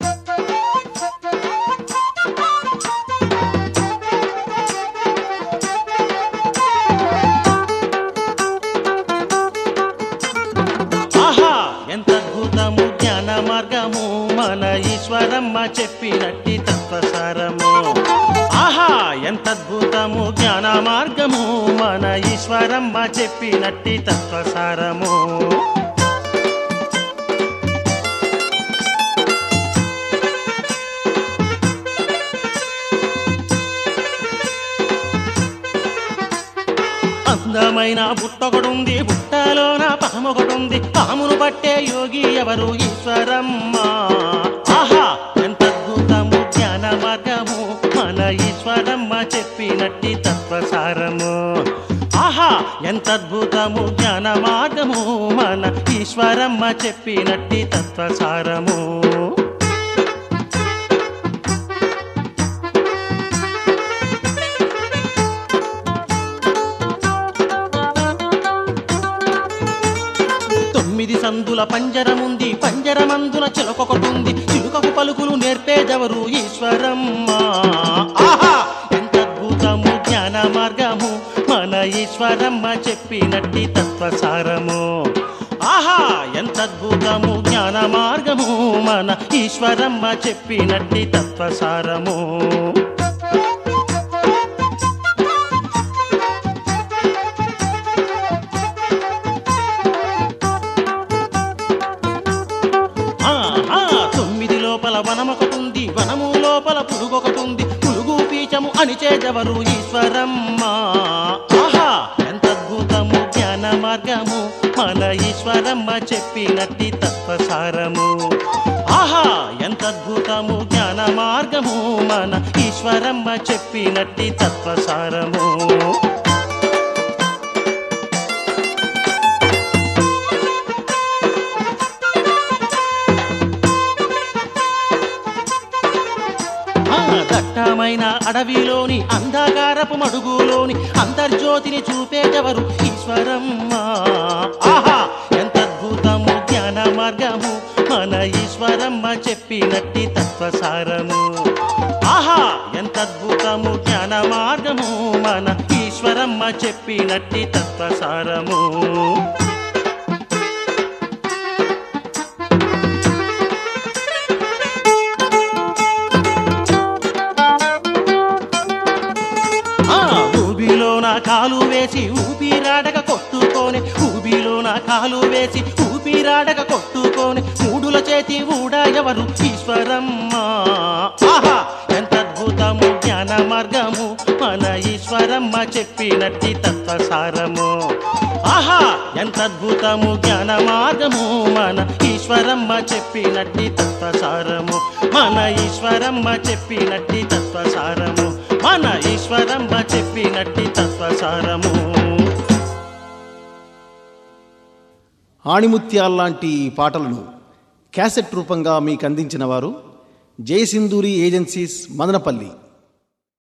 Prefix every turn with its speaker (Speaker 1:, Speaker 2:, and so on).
Speaker 1: ఆహా ఎంత అద్భుతము జ్ఞాన మార్గము మన ఈశ్వరమ్మ చెప్పినట్టి తత్వసారము ఆహా ఎంత అద్భుతము జ్ఞాన మార్గము మన ఈశ్వరమ్మ చెప్పినట్టి తత్వసారము అందమైన బుట్టొకడుంది బుట్టలోన పామొకడుంది పామును పట్టే యోగి ఎవరు ఈశ్వరమ్మ ఆహా ఎంత అద్భుతము జ్ఞాన మార్గము మన ఈశ్వరమ్మ చెప్పినట్టి తత్వసారము ఆహా ఎంత అద్భుతము జ్ఞాన మార్గము మన ఈశ్వరమ్మ చెప్పినట్టి తత్వసారము తొమ్మిది సందుల పంజరముంది పంజరమందున చిలుకొకటుంది చిలుకకు పలుకులు నేర్పేదెవరు ఈశ్వరమ్మ ఆహా ఎంత అద్భుతము జ్ఞాన మార్గము మన ఈశ్వరమ్మ చెప్పినట్టి తత్వసారము ఆహా ఎంత అద్భుతము జ్ఞాన మార్గము మన ఈశ్వరమ్మ చెప్పినట్టి తత్వసారము ఆహా, తొమ్మిది లోపల వనమొకటుంది వనము లోపల పులుగొకటుంది పులుగు పీచము అనిచేదెవరు ఈశ్వరమ్మ ఆహా ఎంత అద్భుతము జ్ఞాన మార్గము మన ఈశ్వరమ్మ చెప్పినట్టి తత్వసారము ఆహా ఎంత అద్భుతము జ్ఞాన మార్గము మన ఈశ్వరమ్మ చెప్పినట్టి తత్వసారము ఆ దట్టమైన అడవిలోని అంధకారపు మడుగులోని అంతర్జ్యోతిని చూపేటెవరు ఈశ్వరమ్మ ఆహా ఎంత అద్భుతము జ్ఞాన మార్గము మన ఈశ్వరమ్మ చెప్పినట్టి తత్వసారము ఆహా ఎంత అద్భుతము జ్ఞాన మార్గము మన ఈశ్వరమ్మ చెప్పినట్టి తత్వసారము ఆ ఊబిలో నా కాలు వేసి ఊపిరాడక కొట్టుకొని ఊబిలో నా కాలు వేసి ఊపిరాడక కొట్టుకొని మూడుల చేతి ఊడ ఎవరు ఈశ్వరమ్మ ఆహా ఎంత అద్భుతము జ్ఞాన మార్గము మన ఈశ్వరమ్మ చెప్పినట్టి తత్వసారము ఆహా ఎంత అద్భుతము జ్ఞాన మార్గము మన ఈశ్వరమ్మ చెప్పినట్టి తత్వసారము మన ఈశ్వరమ్మ చెప్పినట్టి తత్వసారము మన ఈశ్వరమ్మ చెప్పినట్టి తత్వసారము
Speaker 2: ఆణిముత్యాల్లాంటి ఈ పాటలను క్యాసెట్ రూపంగా మీకు అందించిన వారు జయసింధూరి ఏజెన్సీస్ మదనపల్లి